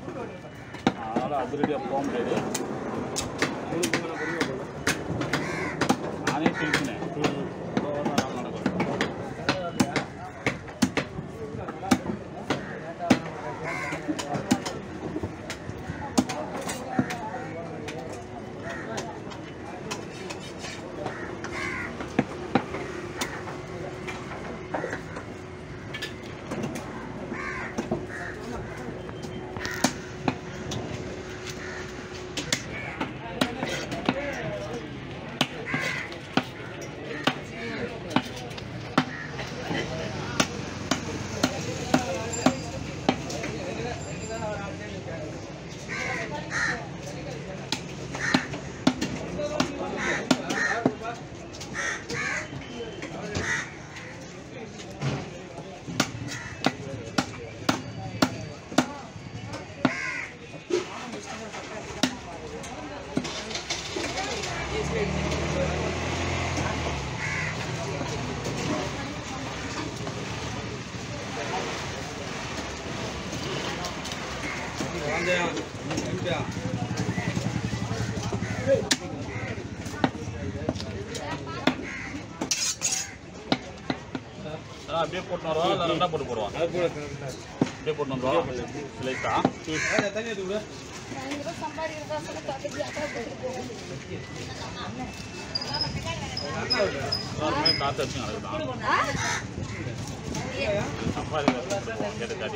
அதனால் அதிரடியாக போக முடியாது நானே திருப்பினேன் நடக்கும் அதான் அப்படியே போட்டு வருவா இல்லை ரெண்டா போட்டு போடுவா அப்படியே போட்டு வந்துருவா லைட்டா எல்லாருமே காற்று அடிச்சு நடக்குதான் சம்பாதிக்க கேட்டு காட்டி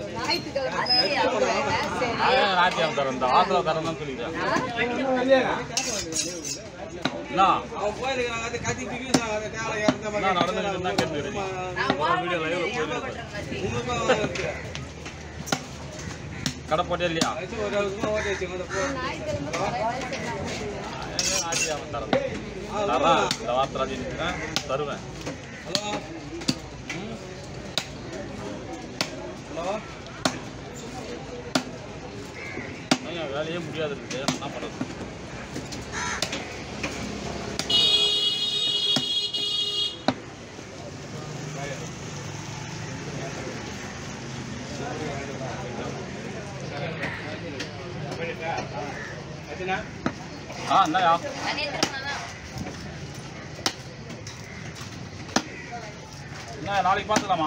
ராஜ்யம் தரேன் இந்த வாசல தரேன் தான் சொல்லிக்கிறேன் என்ன என்ன நடந்துருக்குன்னா கேட்டு வீடியோ லைவ்ல போயிருக்கு கடை போட்டே இல்லையா ராஜ்யம் தரேன் தரேன் இந்த வார்த்தை ராஜ்யம் தருவேன் ஐயா, வேலையே முடியாது இருக்கு என்ன பண்ணுறது ஆ என்னயா என்ன நாளைக்கு பார்த்துக்கலாமா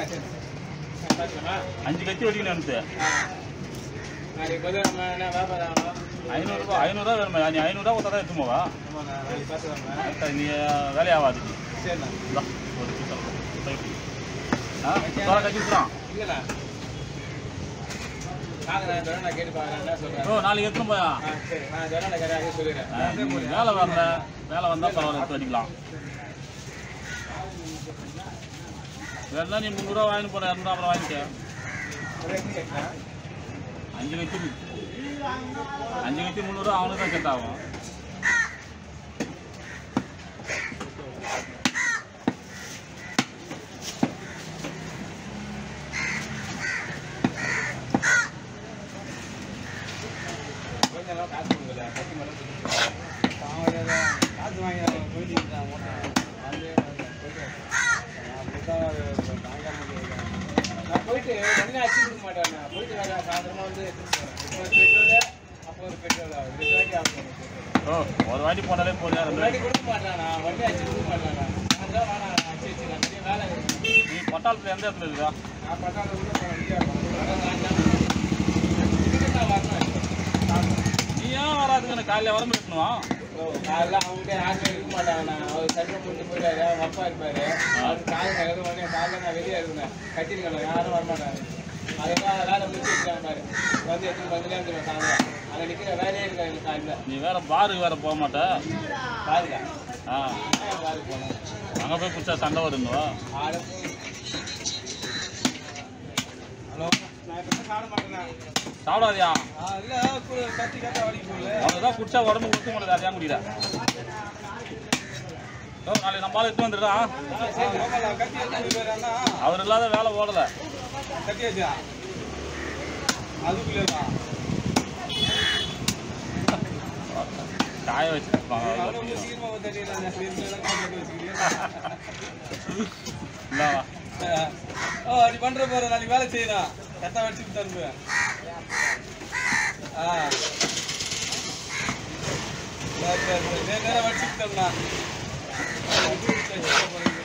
அஞ்சு கத்தி வெடிக்கணும் எனக்கு ஐநூறுரூபா ஐநூறுரூவா வேணுமா நீ ஐநூறுரூவா கொடுத்தா தான் எடுத்து போவா நீ வேலையாகாது இந்தா, ஒரு நிமிஷம். போயிட்டு. ஆ தோலை கட்டி விட்டுறான் ஓ நாளைக்கு எடுத்துன்னு போயா ஆ, நீ வேலை வரல வேலை வந்தால் பரவாயில்ல எடுத்து வச்சுக்கலாம் வேணா நீ முந்நூறுரூவா வாங்கிட்டு போன இரநூறுவா அப்புறம் வாங்கிக்க அஞ்சு கத்தி அஞ்சு கத்தி முந்நூறுரூவா அவனுக்கு தான் செட் ஆகும் போயிட்டு உடனே அடிச்சு கொடுக்க மாட்டேன் போயிட்டு வர சாயந்தரமா வந்து இப்போ பெட்ரோல் அப்போ ஒரு பெட்ரோல் ரெண்டு வாட்டி ஆகும் ஓ ஒரு வாட்டி போனாலே போதும் ஒரு ரெண்டு வாட்டி வாட்டி கொடுக்க மாட்டானா உடனே அடிச்சு கொடுக்க மாட்டானா அதெல்லாம் வேணாம் நான் அடிச்சு வச்சுக்கலாம் பெரிய வேலை இருக்கு நீ பட்டாளத்தில் எந்த இடத்துல இருக்கா நான் பட்டாளம் உள்ள போன வெளியே நான் வரணும் நீ ஏன் வராதுன்னு காலையில் வர முடியணுமா காலைல அவங்ககிட்ட யாருமே இருக்க மாட்டாங்கண்ணா அவர் சட்டம் போட்டு போயிட்டாரு அவங்க அப்பா இருப்பாரு அவர் காலை கலந்து உடனே காலைல நான் வெளியே இருக்கேன் கட்டிருக்கேன் யாரும் வரமாட்டாங்க அதுதான் வேலை முடிச்சு வச்சுக்காங்க பாரு வந்து எடுத்து வந்துட்டே இருந்துருவேன் சாயந்தரம் அங்கே நிற்கிற வேலையே இருக்காது எனக்கு காலையில் நீ வேற பாருக்கு வேற போக மாட்ட பாருங்க ஆ பாரு போனேன் அங்கே போய் குடிச்சா சண்டை வருங்களா ஆட ஹலோ நான் இப்போ சாப்பிட மாட்டேண்ணா சாப்பிடாதியா இல்லை கத்தி கட்ட வலிக்கு போகல அவன் குடிச்சா உடம்பு கொடுக்க முடியாது அதையா குடிக்கிற ஓ, நாளைக்கு நம்மளால எடுத்து வந்துடுறா சரி ஆமாம் கத்தி எடுத்து போயிடுறேன்னா அவர் இல்லாத வேலை ஓடல கட்டியாச்சா அதுக்குள்ளேவா காய வச்சிருப்பாங்க அவ்வளோ சீக்கிரமா வந்து தட்டிடுறாங்க. சரி, சரி, எல்லாம் காப்பாத்தி வச்சுக்கிறீங்க. இந்தாவா ஓ, அப்படி பண்ற போற நாளைக்கு வேலை செய்யணும் கரெக்டா வச்சு தருவேன் ஆ சரி சரி சரி வேற வச்சுக்கிட்டோம்னா